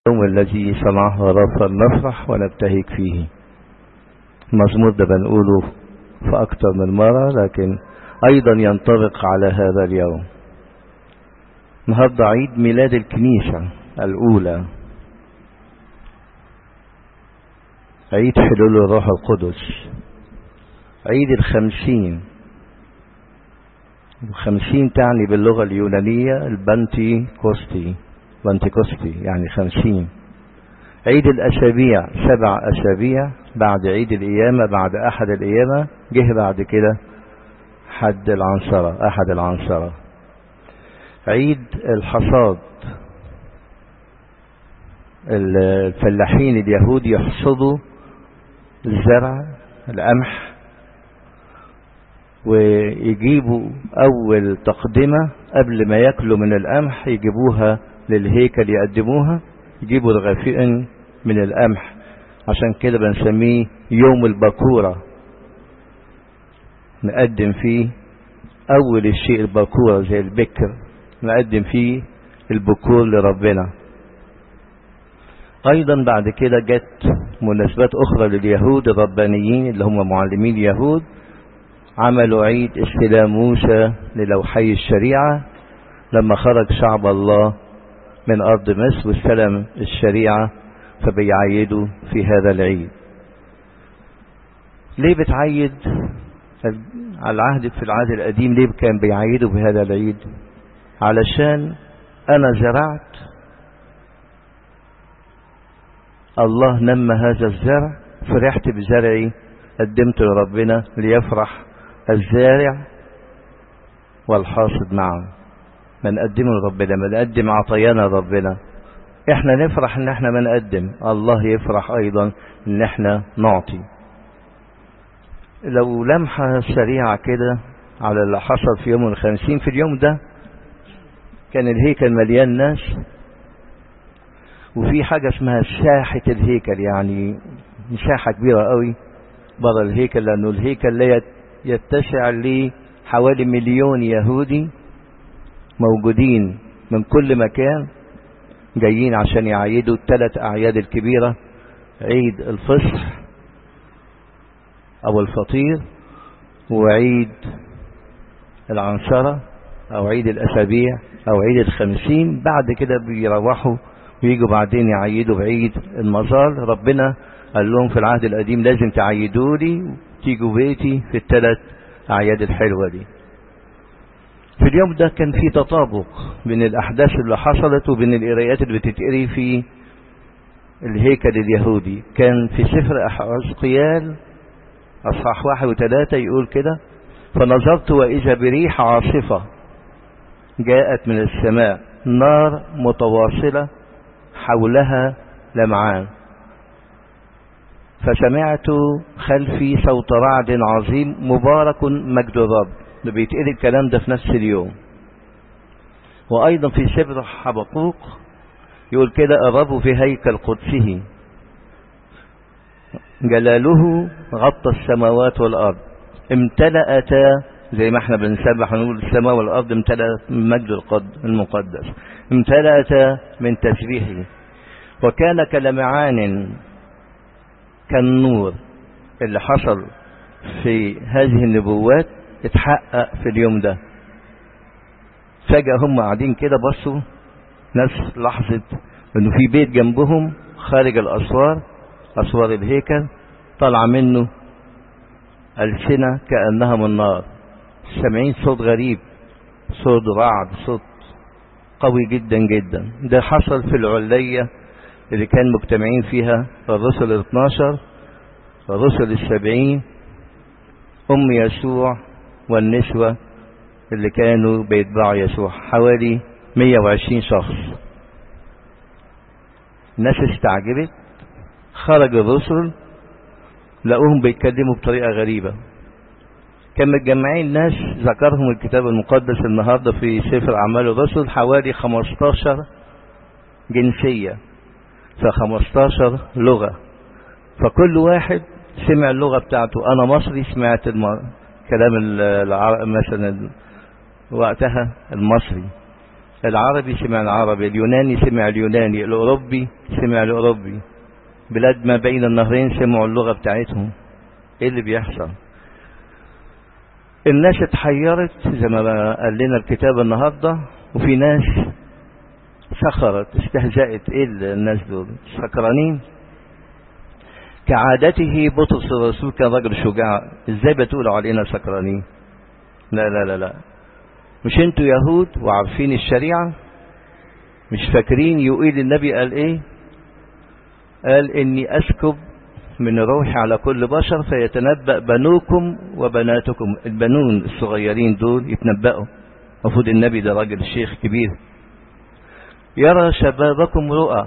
اليوم الذي صنعه رب فلنفرح ونبتهج فيه المزمور ده بنقوله في أكتر من مرة لكن أيضا ينطبق على هذا اليوم النهاردة عيد ميلاد الكنيسة الأولى عيد حلول الروح القدس عيد الخمسين الخمسين تعني باللغة اليونانية البنتي كوستي بنتكوستي يعني خمسين عيد الأسابيع سبع أسابيع بعد عيد القيامة بعد أحد القيامة جه بعد كده حد العنصرة أحد العنصرة عيد الحصاد الفلاحين اليهود يحصدوا الزرع القمح ويجيبوا أول تقدمة قبل ما ياكلوا من القمح يجيبوها للهيكل يقدموها يجيبوا رغيفين من القمح عشان كده بنسميه يوم البكورة نقدم فيه أول الشيء البكورة زي البكر نقدم فيه البكور لربنا أيضا بعد كده جت مناسبات أخرى لليهود الربانيين اللي هم معلمين اليهود عملوا عيد استلام موسى للوحي الشريعة لما خرج شعب الله من أرض مصر واستلم الشريعة فبيعيدوا في هذا العيد ليه بتعيد على العهد في العهد القديم ليه كان بيعيدوا بهذا العيد علشان أنا زرعت الله نمى هذا الزرع فرحت بزرعي قدمت لربنا ليفرح الزارع والحاصد معا ما نقدمه لربنا ما نقدم عطايانا لربنا احنا نفرح ان احنا ما نقدم الله يفرح ايضا ان احنا نعطي لو لمحة سريعة كده على اللي حصل في يوم الخمسين في اليوم ده كان الهيكل مليان ناس وفي حاجة اسمها ساحة الهيكل يعني مساحة كبيرة قوي برا الهيكل لأنه الهيكل لا يتسع لحوالي مليون يهودي موجودين من كل مكان جايين عشان يعيدوا الثلاث أعياد الكبيرة عيد الفصح أو الفطير وعيد العنصرة أو عيد الأسابيع أو عيد الخمسين بعد كده بيروحوا ويجوا بعدين يعيدوا بعيد المظال ربنا قال لهم في العهد القديم لازم تعيدوا لي وتيجوا بيتي في الثلاث أعياد الحلوة دي في اليوم ده كان في تطابق بين الأحداث اللي حصلت وبين القرايات اللي بتتقري في الهيكل اليهودي كان في سفر حزقيال أصحاح واحد وثلاثة يقول كده فنظرت وإذا بريح عاصفة جاءت من السماء نار متواصلة حولها لمعان فسمعت خلفي صوت رعد عظيم مبارك مجد الرب ده بيتقال الكلام ده في نفس اليوم وأيضا في سفر حبقوق يقول كده الرب في هيكل قدسه جلاله غطى السماوات والأرض امتلأتا زي ما احنا بنسبح ونقول السماء والأرض امتلأت من مجد المقدس امتلأتا من تسبيحه وكان كلمعان كالنور اللي حصل في هذه النبوات اتحقق في اليوم ده فجأة هم قاعدين كده بصوا ناس لحظة انه في بيت جنبهم خارج الاسوار اسوار الهيكل طالعة منه ألسنة كأنها من نار سامعين صوت غريب صوت رعد صوت قوي جدا جدا ده حصل في العلية اللي كان مجتمعين فيها الرسل ال 12 الرسل السبعين أم يسوع والنسوة اللي كانوا بيتبعوا يسوع حوالي 120 شخص الناس استعجبت خرج الرسل لقوهم بيتكلموا بطريقة غريبة كان متجمعين ناس ذكرهم الكتاب المقدس النهاردة في سفر أعمال الرسل حوالي 15 جنسية ف 15 لغة فكل واحد سمع اللغة بتاعته أنا مصري سمعت الم... كلام العرب مثلا وقتها المصري العربي سمع العربي اليوناني سمع اليوناني الأوروبي سمع الأوروبي بلاد ما بين النهرين سمعوا اللغة بتاعتهم ايه اللي بيحصل الناس اتحيرت زي ما قال لنا الكتاب النهاردة وفي ناس سخرت استهزأت ايه الناس دول سكرانين كعادته بطرس الرسول كان راجل شجاع ازاي بتقولوا علينا سكرانين لا لا لا لا مش انتوا يهود وعارفين الشريعة مش فاكرين يقول النبي قال ايه قال اني اسكب من روحي على كل بشر فيتنبأ بنوكم وبناتكم البنون الصغيرين دول يتنبأوا المفروض النبي ده راجل شيخ كبير يرى شبابكم رؤى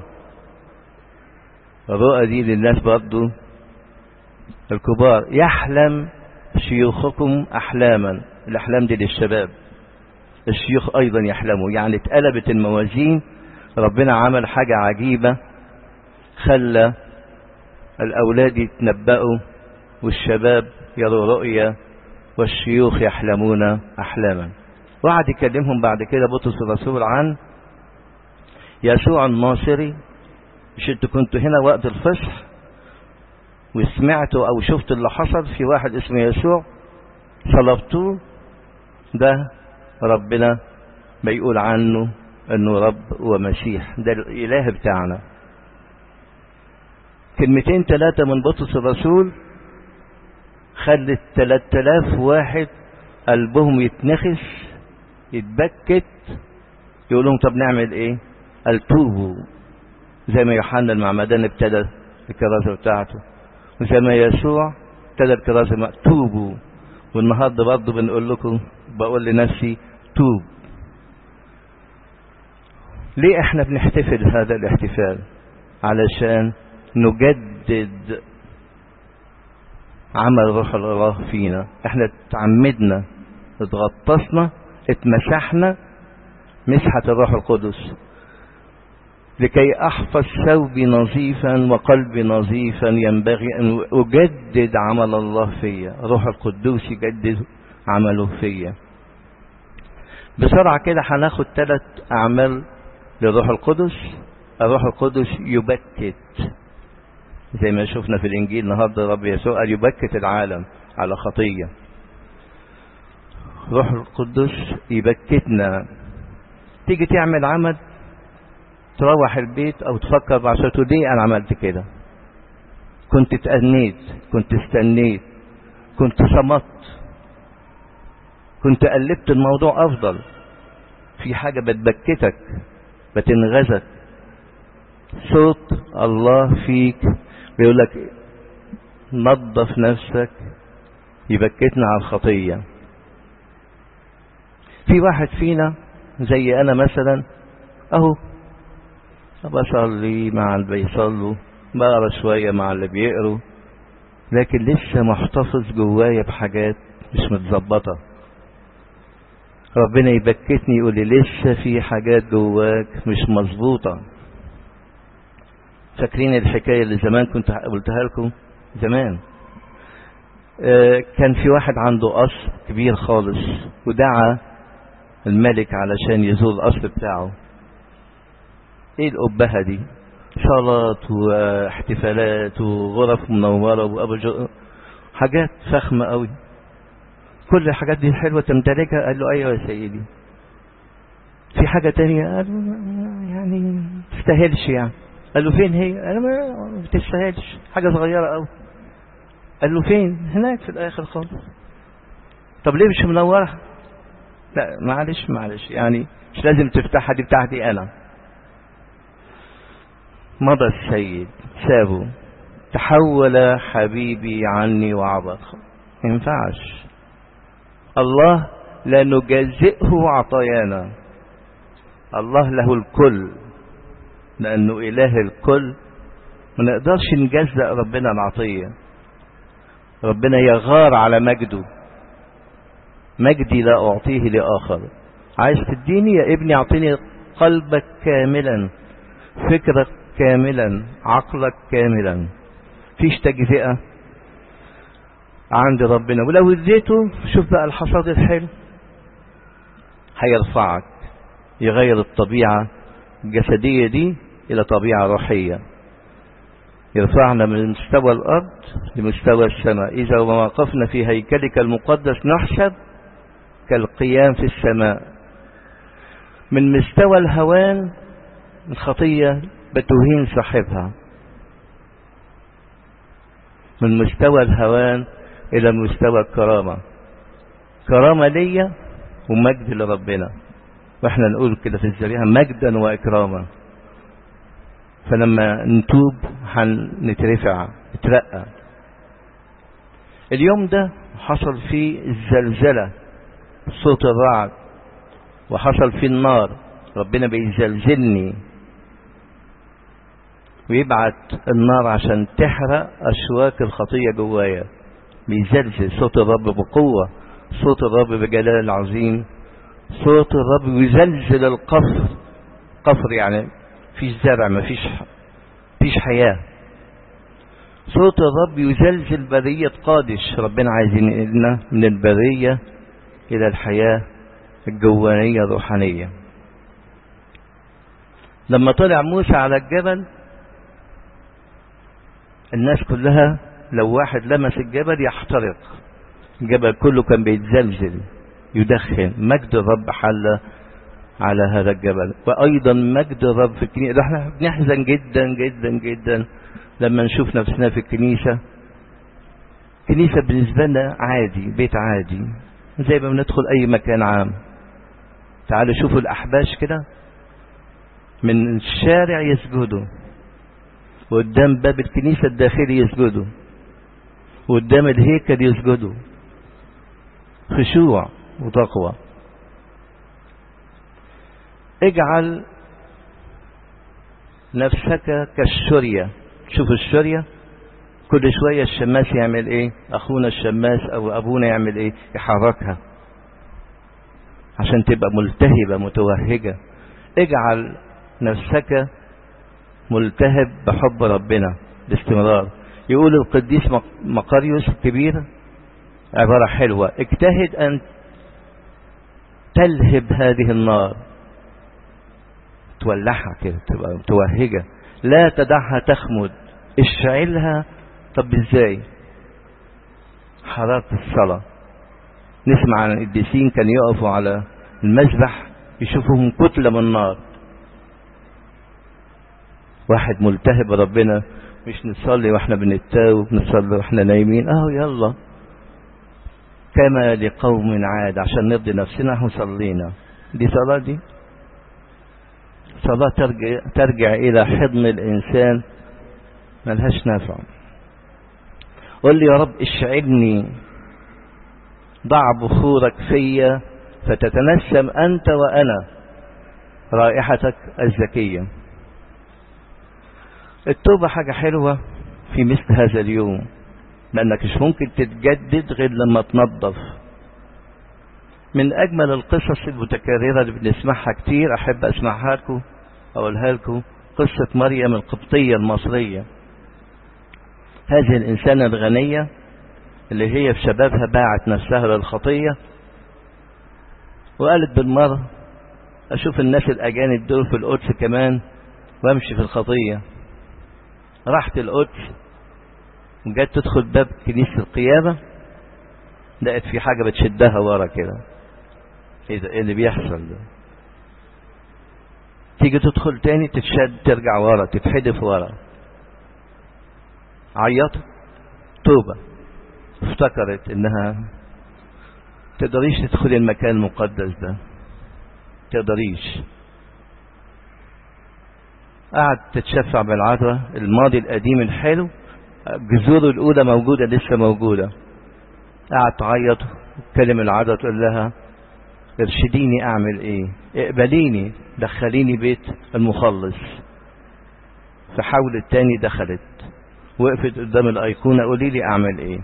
الرؤى دي للناس برضو الكبار يحلم شيوخكم أحلاما الأحلام دي للشباب الشيوخ أيضا يحلموا يعني اتقلبت الموازين ربنا عمل حاجة عجيبة خلى الأولاد يتنبأوا والشباب يروا رؤيا والشيوخ يحلمون أحلاما وقعد يكلمهم بعد كده بطرس الرسول عن يسوع الناصري مش انتوا كنتوا هنا وقت الفصح وسمعتوا او شفتوا اللي حصل في واحد اسمه يسوع صلبتوه ده ربنا بيقول عنه انه رب ومسيح ده الاله بتاعنا كلمتين ثلاثة من بطرس الرسول خلت 3000 واحد قلبهم يتنخس يتبكت يقول لهم طب نعمل ايه قال توبوا زي ما يوحنا المعمدان ابتدى الكراسة بتاعته وزي ما يسوع ابتدى الكراسة توبوا والنهارده برضه بنقول لكم بقول لنفسي توب ليه احنا بنحتفل هذا الاحتفال علشان نجدد عمل روح الله فينا احنا اتعمدنا اتغطسنا اتمسحنا مسحة الروح القدس لكي أحفظ ثوبي نظيفا وقلبي نظيفا ينبغي أن أجدد عمل الله فيا روح القدوس يجدد عمله فيا بسرعة كده هناخد ثلاث أعمال للروح القدس الروح القدس يبكت زي ما شفنا في الإنجيل النهاردة رب يسوع قال يبكت العالم على خطية روح القدس يبكتنا تيجي تعمل عمل تروح البيت او تفكر بعشرته ليه انا عملت كده كنت اتأنيت كنت استنيت كنت صمت كنت قلبت الموضوع افضل في حاجة بتبكتك بتنغزك صوت الله فيك بيقول لك نظف نفسك يبكتنا على الخطية في واحد فينا زي انا مثلا اهو بصلي مع اللي بيصلوا بقرا شويه مع اللي بيقروا لكن لسه محتفظ جوايا بحاجات مش متظبطه ربنا يبكتني يقول لي لسه في حاجات جواك مش مظبوطه فاكرين الحكايه اللي زمان كنت قلتها لكم زمان آه كان في واحد عنده قصر كبير خالص ودعا الملك علشان يزور القصر بتاعه ايه القبهة دي صلاة واحتفالات وغرف منورة وأبو حاجات فخمة قوي كل الحاجات دي حلوة تمتلكها قال له ايوه يا سيدي في حاجة تانية قال له يعني تستاهلش يعني قال له فين هي قال له ما تستاهلش حاجة صغيرة قوي قال له فين هناك في الاخر خالص طب ليه مش منورة لا معلش معلش يعني مش لازم تفتحها دي بتاعتي انا مضى السيد سابه تحول حبيبي عني وعبر ما ينفعش الله لا نجزئه عطايانا الله له الكل لأنه إله الكل ما نقدرش نجزأ ربنا العطية ربنا يغار على مجده مجدي لا أعطيه لآخر عايز تديني يا ابني أعطيني قلبك كاملا فكرك كاملا عقلك كاملا فيش تجزئة عند ربنا ولو اديته شوف بقى الحصاد الحلو هيرفعك يغير الطبيعة الجسدية دي إلى طبيعة روحية يرفعنا من مستوى الأرض لمستوى السماء إذا وما وقفنا في هيكلك المقدس نحسب كالقيام في السماء من مستوى الهوان الخطية بتهين صاحبها من مستوى الهوان إلى مستوى الكرامة كرامة ليا ومجد لربنا واحنا نقول كده في الذريعة مجدا وإكراما فلما نتوب هنترفع نترقى اليوم ده حصل فيه الزلزلة صوت الرعد وحصل فيه النار ربنا بيزلزلني ويبعت النار عشان تحرق أشواك الخطية جوايا بيزلزل صوت الرب بقوة صوت الرب بجلال العظيم صوت الرب يزلزل القفر قفر يعني فيش زرع ما فيش فيش حياة صوت الرب يزلزل برية قادش ربنا عايز ينقلنا من البرية إلى الحياة الجوانية الروحانية لما طلع موسى على الجبل الناس كلها لو واحد لمس الجبل يحترق الجبل كله كان بيتزلزل يدخن مجد الرب حل على هذا الجبل وأيضا مجد الرب في الكنيسة احنا بنحزن جدا جدا جدا لما نشوف نفسنا في الكنيسة كنيسة بالنسبة لنا عادي بيت عادي زي ما بندخل أي مكان عام تعالوا شوفوا الأحباش كده من الشارع يسجدوا وقدام باب الكنيسة الداخلي يسجدوا وقدام الهيكل يسجدوا خشوع وتقوى اجعل نفسك كالشرية شوف الشرية كل شوية الشماس يعمل ايه اخونا الشماس او ابونا يعمل ايه يحركها عشان تبقى ملتهبة متوهجة اجعل نفسك ملتهب بحب ربنا باستمرار يقول القديس مقاريوس الكبير عبارة حلوة اجتهد أن تلهب هذه النار تولعها كده تبقى متوهجة لا تدعها تخمد اشعلها طب ازاي حرارة الصلاة نسمع عن القديسين كانوا يقفوا على المذبح يشوفهم كتلة من النار واحد ملتهب ربنا مش نصلي واحنا بنتاوب نصلي واحنا نايمين اهو يلا كما لقوم عاد عشان نرضي نفسنا احنا صلينا دي صلاة دي صلاة ترجع, ترجع إلى حضن الإنسان ملهاش نافع قل لي يا رب اشعلني ضع بخورك فيا فتتنسم أنت وأنا رائحتك الزكية التوبة حاجة حلوة في مثل هذا اليوم لأنك مش ممكن تتجدد غير لما تنظف من أجمل القصص المتكررة اللي بنسمعها كتير أحب أسمعها لكم أقولها لكم قصة مريم القبطية المصرية هذه الإنسانة الغنية اللي هي في شبابها باعت نفسها للخطية وقالت بالمرة أشوف الناس الأجانب دول في القدس كمان وأمشي في الخطية راحت القدس وجت تدخل باب كنيسة القيامة لقت في حاجة بتشدها ورا كده ايه ده ايه اللي بيحصل ده تيجي تدخل تاني تتشد ترجع ورا تتحدف ورا عيطت توبة افتكرت انها تقدريش تدخلي المكان المقدس ده تقدريش قعد تتشفع بالعذراء الماضي القديم الحلو جذوره الأولى موجودة لسه موجودة قعد تعيط تكلم العذراء تقول لها ارشديني اعمل ايه اقبليني دخليني بيت المخلص فحاولت تاني دخلت وقفت قدام الايقونة قولي لي اعمل ايه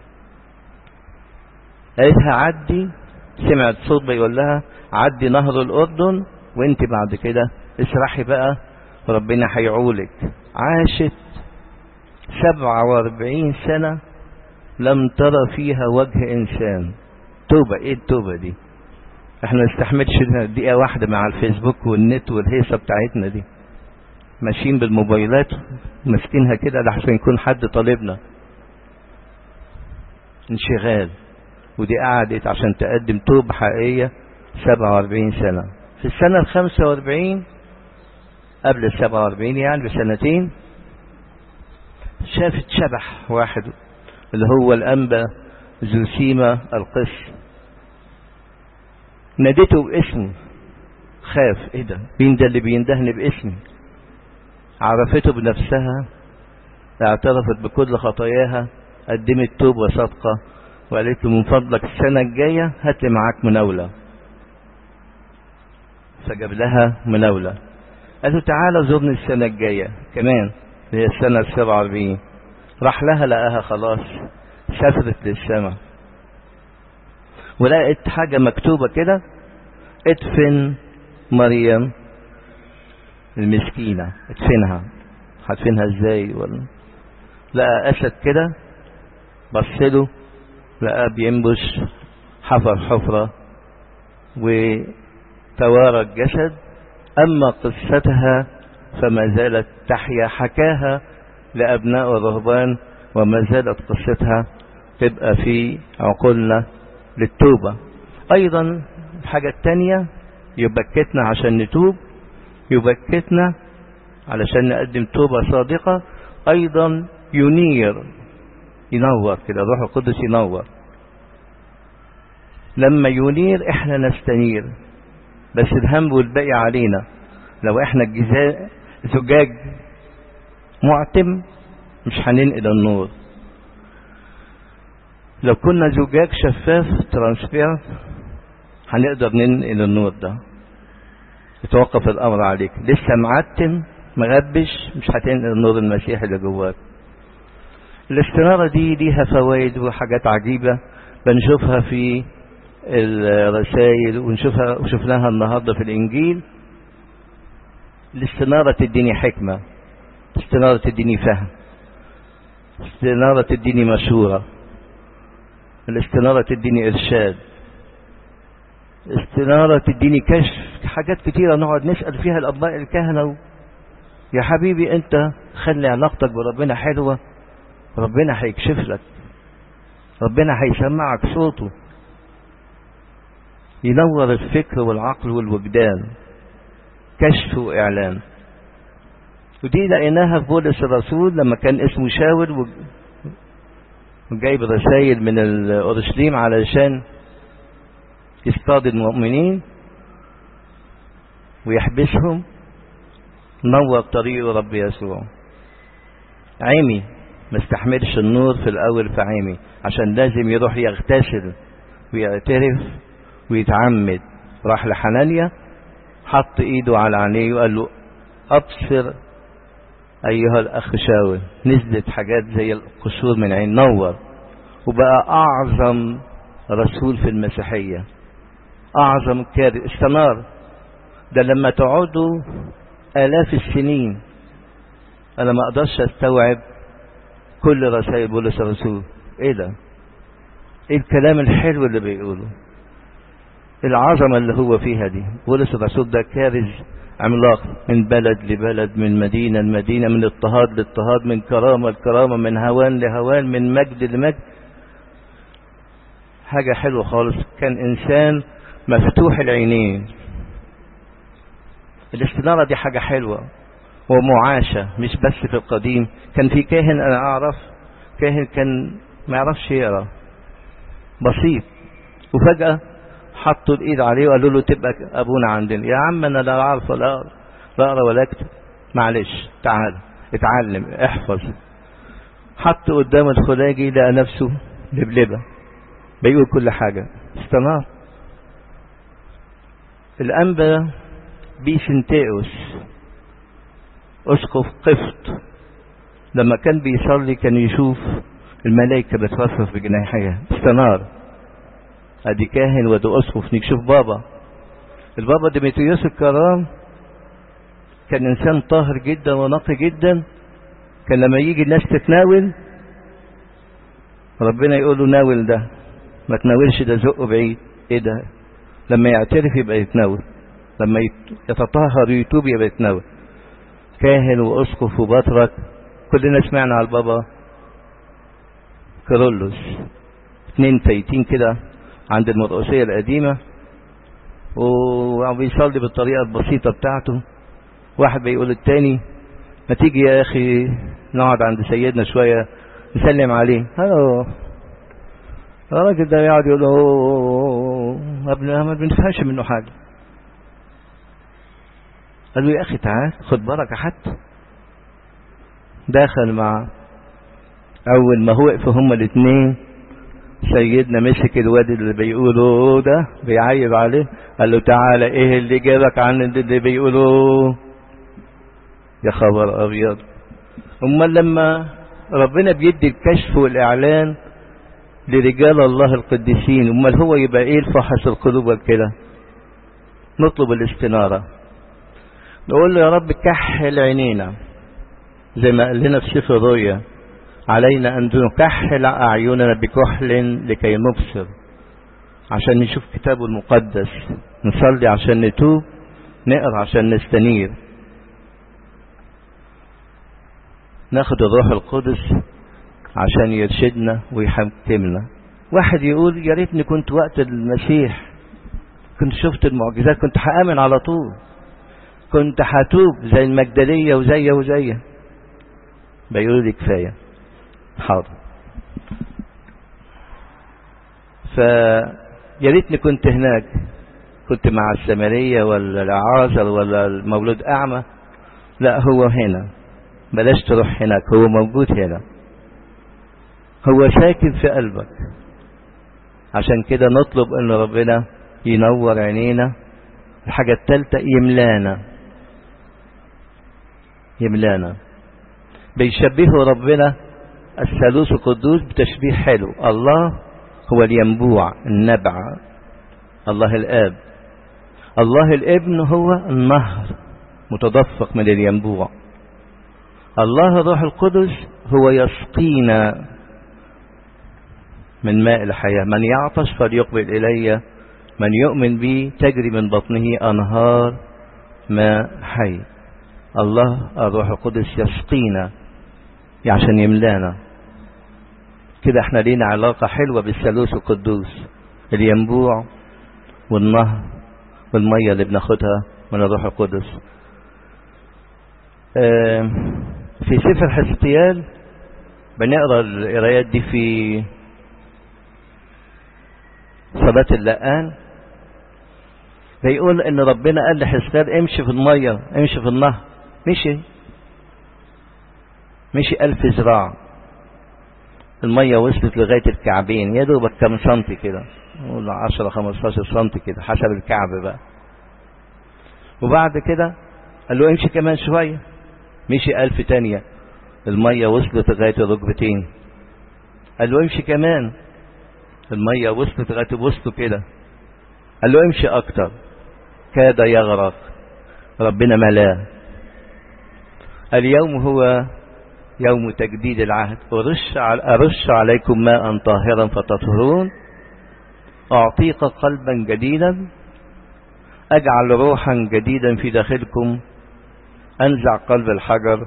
قالتها عدي سمعت صوت بيقول لها عدي نهر الاردن وانت بعد كده اسرحي بقى ربنا هيعولك عاشت سبعة واربعين سنة لم ترى فيها وجه انسان توبة ايه التوبة دي احنا ما نستحملش دقيقة واحدة مع الفيسبوك والنت والهيصة بتاعتنا دي ماشيين بالموبايلات ماسكينها كده لحسن يكون حد طالبنا انشغال ودي قعدت عشان تقدم توبة حقيقية 47 سنة في السنة ال 45 قبل ال 47 يعني بسنتين شافت شبح واحد اللي هو الأنبا زوسيما القس نادته باسمه خاف ايه ده مين ده اللي بيندهني باسمي عرفته بنفسها اعترفت بكل خطاياها قدمت توبة صادقة وقالت له من فضلك السنة الجاية هات لي معاك مناولة فجاب لها مناولة قال له تعالى زورني السنة الجاية كمان هي السنة السبعة واربعين راح لها لقاها خلاص سافرت للسماء ولقيت حاجة مكتوبة كده ادفن مريم المسكينة ادفنها هدفنها ازاي ولا لقى اسد كده بصله لقى بينبش حفر حفرة وتوارى الجسد أما قصتها فما زالت تحيا حكاها لأبناء الرهبان وما زالت قصتها تبقى في عقولنا للتوبة أيضا الحاجة التانية يبكتنا عشان نتوب يبكتنا علشان نقدم توبة صادقة أيضا ينير ينور كده الروح القدس ينور لما ينير احنا نستنير بس الهم والباقي علينا لو احنا الجزاء زجاج معتم مش هننقل النور لو كنا زجاج شفاف ترانسبيرنت هنقدر ننقل النور ده يتوقف الامر عليك لسه معتم مغبش مش هتنقل النور المسيح اللي جواك الاستنارة دي ليها فوائد وحاجات عجيبة بنشوفها في الرسائل ونشوفها وشفناها النهاردة في الإنجيل الاستنارة تديني حكمة استنارة تديني فهم استنارة تديني مشورة الاستنارة تديني إرشاد استنارة تديني كشف حاجات كتيرة نقعد نسأل فيها الأبناء الكهنة يا حبيبي أنت خلي علاقتك بربنا حلوة ربنا هيكشف لك ربنا هيسمعك صوته ينور الفكر والعقل والوجدان كشف وإعلان ودي لقيناها في بولس الرسول لما كان اسمه شاول وجايب رسائل من اورشليم علشان يصطاد المؤمنين ويحبسهم نور طريقه رب يسوع عيمي ما استحملش النور في الاول في عيمي عشان لازم يروح يغتسل ويعترف ويتعمد راح لحنانيا حط ايده على عينيه وقال له ابصر ايها الاخ شاول نزلت حاجات زي القشور من عين نور وبقى اعظم رسول في المسيحيه اعظم كارث استنار ده لما تقعدوا الاف السنين انا ما اقدرش استوعب كل رسائل بولس الرسول ايه ده ايه الكلام الحلو اللي بيقوله العظمة اللي هو فيها دي بولس الرسول ده كارث عملاق من بلد لبلد من مدينة لمدينة من اضطهاد لاضطهاد من كرامة لكرامة من هوان لهوان من مجد لمجد حاجة حلوة خالص كان إنسان مفتوح العينين الاستنارة دي حاجة حلوة ومعاشة مش بس في القديم كان في كاهن أنا أعرف كاهن كان ما يعرفش يقرأ بسيط وفجأة حطوا الإيد عليه وقالوا له تبقى أبونا عندنا يا عم أنا لا أعرف ولا أقرأ لا أقرأ ولا أكتب معلش تعال اتعلم احفظ حط قدام الخلاجي لقى نفسه لبلبة بيقول كل حاجة استنار الأنبا بيسنتيوس أسقف قفط لما كان بيصلي كان يشوف الملائكة بترفرف بجناحيها استنار ادي كاهن وادي اسقف نشوف بابا البابا ديمتريوس الكرام كان انسان طاهر جدا ونقي جدا كان لما يجي الناس تتناول ربنا يقول له ناول ده ما تناولش ده زقه بعيد ايه ده لما يعترف يبقى يتناول لما يتطهر يتوب يبقى يتناول كاهن واسقف وبطرك كلنا سمعنا على البابا كارولوس اتنين فايتين كده عند المرقسية القديمة وبيصلي بالطريقة البسيطة بتاعته واحد بيقول التاني ما تيجي يا اخي نقعد عند سيدنا شوية نسلم عليه هلو الراجل ده يقعد يقول له ما بنفهمش منه حاجة قال له يا اخي تعال خد بركة حتى دخل مع اول ما هو وقفوا هما الاثنين سيدنا مسك الواد اللي بيقولوا ده بيعيب عليه قال له تعالى ايه اللي جابك عن اللي بيقولوا يا خبر ابيض امال لما ربنا بيدي الكشف والاعلان لرجال الله القديسين امال هو يبقى ايه الفحص القلوب كده نطلب الاستناره نقول له يا رب كحل عينينا زي ما قال لنا في سفر الرؤيا علينا أن نكحل أعيننا بكحل لكي نبصر عشان نشوف كتابه المقدس نصلي عشان نتوب نقرأ عشان نستنير ناخد الروح القدس عشان يرشدنا ويحكمنا واحد يقول يا ريتني كنت وقت المسيح كنت شفت المعجزات كنت هآمن على طول كنت هتوب زي المجدلية وزي وزي بيقولوا لي كفاية حاضر فيا ريتني كنت هناك كنت مع السمرية ولا العازر ولا المولود أعمى لا هو هنا بلاش تروح هناك هو موجود هنا هو ساكن في قلبك عشان كده نطلب ان ربنا ينور عينينا الحاجة التالتة يملانا يملانا بيشبهه ربنا الثالوث القدوس بتشبيه حلو الله هو الينبوع النبع الله الآب الله الابن هو النهر متدفق من الينبوع الله الروح القدس هو يسقينا من ماء الحياة من يعطش فليقبل إلي من يؤمن بي تجري من بطنه أنهار ماء حي الله الروح القدس يسقينا عشان يملانا كده احنا لينا علاقة حلوة بالثالوث القدوس الينبوع والنهر والمية اللي بناخدها من الروح القدس اه في سفر حزقيال بنقرا القرايات دي في صلاة اللقان بيقول ان ربنا قال لحزقيال امشي في المية امشي في النهر مشي مشي ألف ذراع المية وصلت لغاية الكعبين يا دوبك كم سنتي كده نقول 10 15 سنتي كده حسب الكعب بقى وبعد كده قال له امشي كمان شوية مشي ألف تانية المية وصلت لغاية الركبتين قال له امشي كمان المية وصلت لغاية وسطه كده قال له امشي أكتر كاد يغرق ربنا ملاه اليوم هو يوم تجديد العهد أرش, أرش عليكم ماء طاهرا فتطهرون أعطيك قلبا جديدا أجعل روحا جديدا في داخلكم أنزع قلب الحجر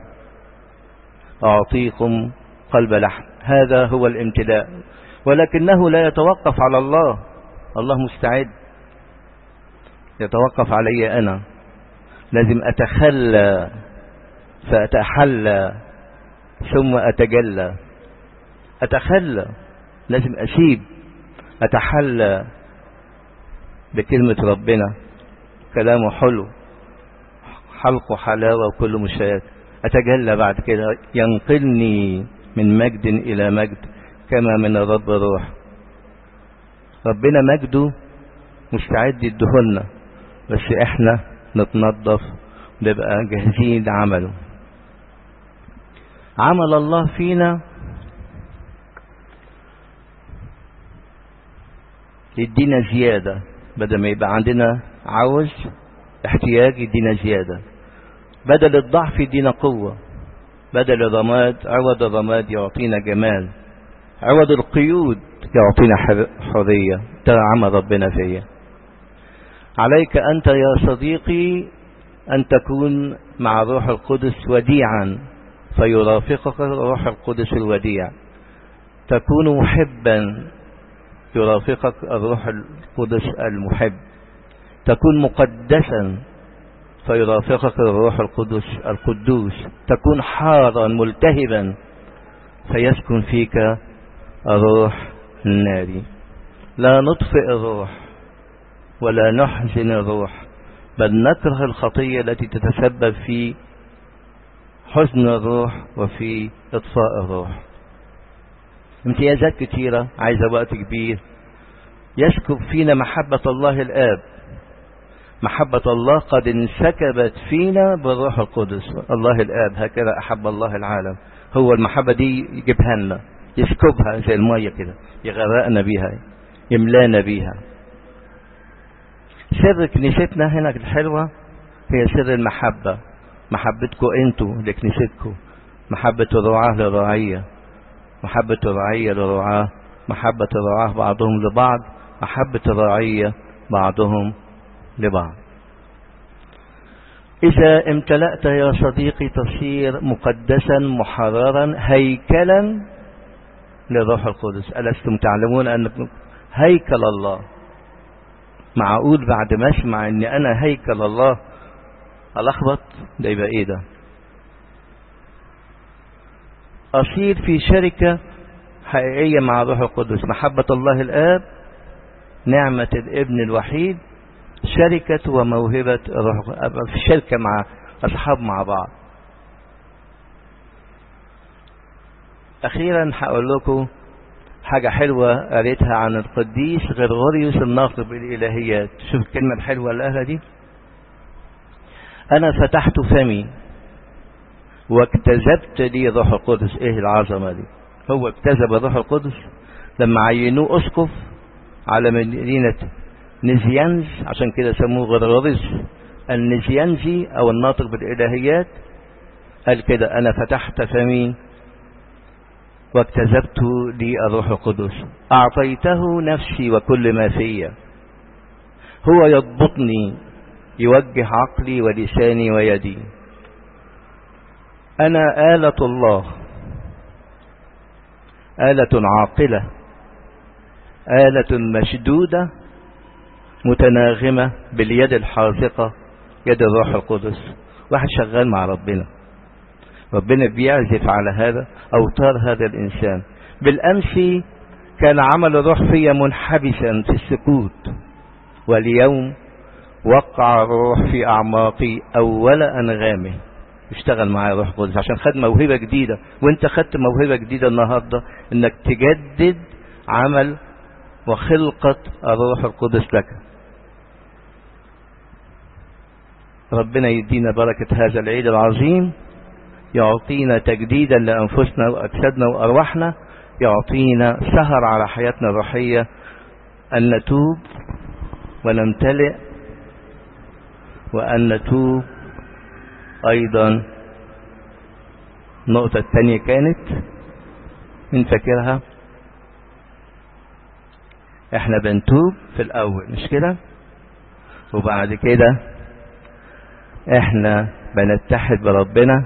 أعطيكم قلب لحم هذا هو الامتلاء ولكنه لا يتوقف على الله الله مستعد يتوقف علي أنا لازم أتخلى فأتحلى ثم أتجلى أتخلى لازم أسيب أتحلى بكلمة ربنا كلامه حلو حلقه حلاوة وكل مشاهد أتجلى بعد كده ينقلني من مجد إلى مجد كما من الرب روح ربنا مجده مستعد يدهلنا بس احنا نتنظف نبقى جاهزين لعمله عمل الله فينا يدينا زيادة بدل ما يبقى عندنا عوز احتياج يدينا زيادة بدل الضعف يدينا قوة بدل الرماد عوض الرماد يعطينا جمال عوض القيود يعطينا حرية ده عمل ربنا فيا عليك أنت يا صديقي أن تكون مع روح القدس وديعا فيرافقك روح القدس الوديع تكون محبا يرافقك الروح القدس المحب تكون مقدسا فيرافقك الروح القدس القدوس تكون حارا ملتهبا فيسكن فيك الروح الناري لا نطفئ الروح ولا نحزن الروح بل نكره الخطية التي تتسبب في حزن الروح وفي إطفاء الروح امتيازات كثيرة عايزة وقت كبير يسكب فينا محبة الله الآب محبة الله قد انسكبت فينا بالروح القدس الله الآب هكذا أحب الله العالم هو المحبة دي يجيبها لنا يسكبها زي المية كده يغرقنا بيها يملانا بيها سر كنيستنا هنا الحلوة هي سر المحبة محبتكم انتوا لكنيستكم محبة الرعاة للرعية محبة الرعية للرعاة محبة الرعاة بعضهم لبعض محبة الرعية بعضهم لبعض إذا امتلأت يا صديقي تصير مقدسا محررا هيكلا للروح القدس ألستم تعلمون أنكم هيكل الله معقول بعد ما اسمع ان انا هيكل الله الخبط ده يبقى ايه ده اصير في شركة حقيقية مع الروح القدس محبة الله الاب نعمة الابن الوحيد شركة وموهبة الروح أبقى في شركة مع أصحاب مع بعض أخيرا هقول لكم حاجة حلوة قريتها عن القديس غرغوريوس الناطق بالإلهيات شوف الكلمة الحلوة اللي قالها دي أنا فتحت فمي واكتذبت لي روح القدس إيه العظمة دي هو اكتذب الروح القدس لما عينوه أسقف على مدينة نزيانز عشان كده سموه غرغوريوس النزيانزي أو الناطق بالإلهيات قال كده أنا فتحت فمي واكتذبت لي الروح القدس أعطيته نفسي وكل ما فيا هو يضبطني يوجه عقلي ولساني ويدي أنا آلة الله آلة عاقلة آلة مشدودة متناغمة باليد الحاذقة يد الروح القدس واحد شغال مع ربنا ربنا بيعزف على هذا أوتار هذا الإنسان بالأمس كان عمل الروح فيا منحبسا في السكوت واليوم وقع الروح في أعماقي أول أنغامه اشتغل معايا روح قدس عشان خد موهبة جديدة وانت خدت موهبة جديدة النهاردة انك تجدد عمل وخلقة الروح القدس لك ربنا يدينا بركة هذا العيد العظيم يعطينا تجديدا لأنفسنا وأجسادنا وأرواحنا يعطينا سهر على حياتنا الروحية أن نتوب ونمتلئ وأن نتوب أيضا النقطة الثانية كانت من فاكرها احنا بنتوب في الأول مش كده وبعد كده احنا بنتحد بربنا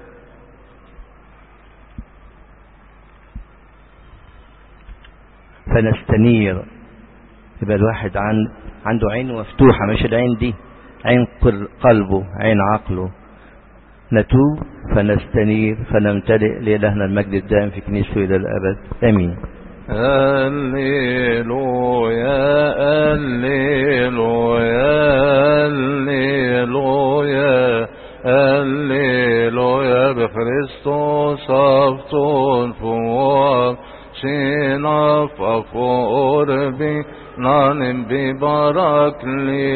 فنستنير يبقى الواحد عن عنده عين مفتوحة مش العين دي عين قلبه عين عقله نتوب فنستنير فنمتلئ لإلهنا المجد الدائم في كنيسته إلى الأبد آمين هللويا هللويا هللويا هللويا بخريستوس أفتون فوق شناف أفور بي نان ببارك لي